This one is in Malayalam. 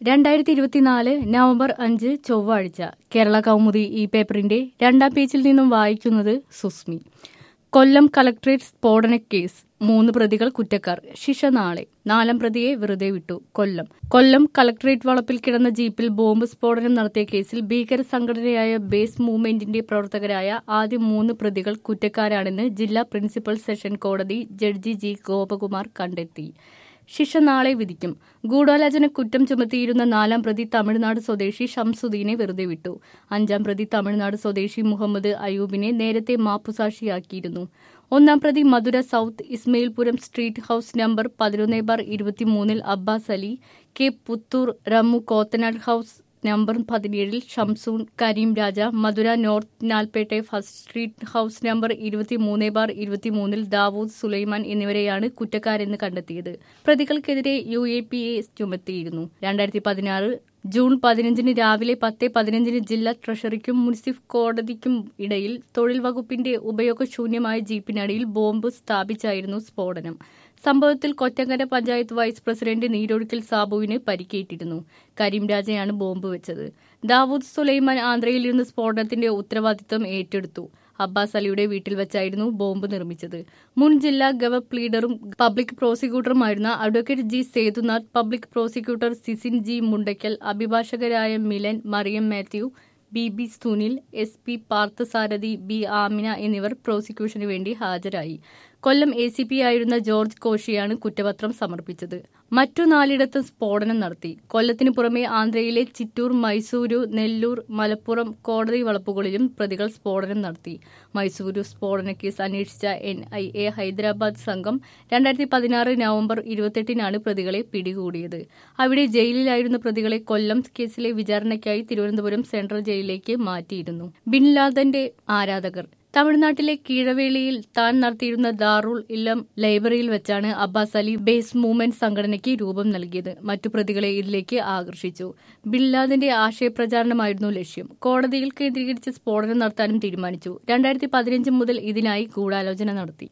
രണ്ടായിരത്തി ഇരുപത്തിനാല് നവംബർ അഞ്ച് ചൊവ്വാഴ്ച കേരള കൗമുദി ഈ പേപ്പറിന്റെ രണ്ടാം പേജിൽ നിന്നും വായിക്കുന്നത് സുസ്മി കൊല്ലം കളക്ടറേറ്റ് സ്ഫോടന കേസ് മൂന്ന് പ്രതികൾ കുറ്റക്കാർ ശിക്ഷ നാളെ നാലാം പ്രതിയെ വെറുതെ വിട്ടു കൊല്ലം കൊല്ലം കളക്ടറേറ്റ് വളപ്പിൽ കിടന്ന ജീപ്പിൽ ബോംബ് സ്ഫോടനം നടത്തിയ കേസിൽ ഭീകര സംഘടനയായ ബേസ് മൂവ്മെന്റിന്റെ പ്രവർത്തകരായ ആദ്യ മൂന്ന് പ്രതികൾ കുറ്റക്കാരാണെന്ന് ജില്ലാ പ്രിൻസിപ്പൽ സെഷൻ കോടതി ജഡ്ജി ജി ഗോപകുമാർ കണ്ടെത്തി ശിക്ഷ നാളെ വിധിക്കും ഗൂഢാലോചന കുറ്റം ചുമത്തിയിരുന്ന നാലാം പ്രതി തമിഴ്നാട് സ്വദേശി ഷംസുദ്ദീനെ വെറുതെ വിട്ടു അഞ്ചാം പ്രതി തമിഴ്നാട് സ്വദേശി മുഹമ്മദ് അയൂബിനെ നേരത്തെ മാപ്പുസാക്ഷിയാക്കിയിരുന്നു ഒന്നാം പ്രതി Madurai south Ismailpuram street house number പതിനൊന്ന് ബാർ ഇരുപത്തിമൂന്നിൽ Abbas Ali K Puthur Rammu Kothanad house number പതിനേഴിൽ Shamsun Karim Raja Madurai north Nalpettai first street house number ഇരുപത്തിമൂന്ന് ബാർ ഇരുപത്തിമൂന്നിൽ ദാവൂദ് സുലൈമാൻ എന്നിവരെയാണ് കുറ്റക്കാരെന്ന് കണ്ടെത്തിയത് പ്രതികൾക്കെതിരെ യു എ പി എ ചുമത്തിയിരുന്നു രണ്ടായിരത്തി പതിനാറ് ജൂൺ പതിനഞ്ചിന് രാവിലെ പത്ത് പതിനഞ്ചിന് ജില്ലാ ട്രഷറിക്കും മുനിസിഫ് കോടതിക്കും ഇടയിൽ തൊഴിൽ വകുപ്പിന്റെ ഉപയോഗശൂന്യമായ ജീപ്പിനടിയിൽ ബോംബ് സ്ഥാപിച്ചായിരുന്നു സ്ഫോടനം സംഭവത്തിൽ കൊറ്റങ്കര പഞ്ചായത്ത് വൈസ് പ്രസിഡന്റ് നീരൊഴുക്കൽ സാബുവിന് പരിക്കേറ്റിരുന്നു കരീം രാജയാണ് ബോംബ് വെച്ചത് ദാവൂദ് സുലൈമാൻ ആന്ധ്രയിലിരുന്ന് സ്ഫോടനത്തിന്റെ ഉത്തരവാദിത്വം ഏറ്റെടുത്തു അബ്ബാസ് അലിയുടെ വീട്ടിൽ വെച്ചായിരുന്നു ബോംബ് നിർമ്മിച്ചത് മുൻ ജില്ലാ ഗവപ് ലീഡറും പബ്ലിക് പ്രോസിക്യൂട്ടറുമായിരുന്ന advocate G Sethunath public prosecutor Sisin G Mundakkal അഭിഭാഷകരായ Milan Mariyam Mathew B B Sunil S P Parthasarathy B Amina എന്നിവർ പ്രോസിക്യൂഷന് വേണ്ടി ഹാജരായി കൊല്ലം എ സി പി ആയിരുന്ന ജോർജ് കോഷിയാണ് കുറ്റപത്രം സമർപ്പിച്ചത് മറ്റു നാലിടത്തും സ്ഫോടനം നടത്തി കൊല്ലത്തിന് പുറമെ ആന്ധ്രയിലെ ചിറ്റൂർ മൈസൂരു നെല്ലൂർ മലപ്പുറം കോടതി വളപ്പുകളിലും പ്രതികൾ സ്ഫോടനം നടത്തി മൈസൂരു സ്ഫോടന കേസ് അന്വേഷിച്ച എൻ ഐ എ ഹൈദരാബാദ് സംഘം രണ്ടായിരത്തി പതിനാറ് നവംബർ ഇരുപത്തെട്ടിനാണ് പ്രതികളെ പിടികൂടിയത് അവിടെ ജയിലിലായിരുന്ന പ്രതികളെ കൊല്ലം കേസിലെ വിചാരണയ്ക്കായി തിരുവനന്തപുരം സെൻട്രൽ ജയിലിലേക്ക് മാറ്റിയിരുന്നു ബിൻ ലാദന്റെ ആരാധകർ തമിഴ്നാട്ടിലെ കീഴവേളിയിൽ താൻ നടത്തിയിരുന്ന ദാറുൾ ഇല്ലം ലൈബ്രറിയിൽ വെച്ചാണ് അബ്ബാസ് അലി ബേസ് മൂവ്മെന്റ് സംഘടനയ്ക്ക് രൂപം നൽകിയത് മറ്റു പ്രതികളെ ഇതിലേക്ക് ആകർഷിച്ചു ബില്ലാദിന്റെ ആശയപ്രചാരണമായിരുന്നു ലക്ഷ്യം കോടതിയിൽ കേന്ദ്രീകരിച്ച് സ്ഫോടനം നടത്താനും തീരുമാനിച്ചു രണ്ടായിരത്തി പതിനഞ്ച് മുതൽ ഇതിനായി ഗൂഢാലോചന നടത്തി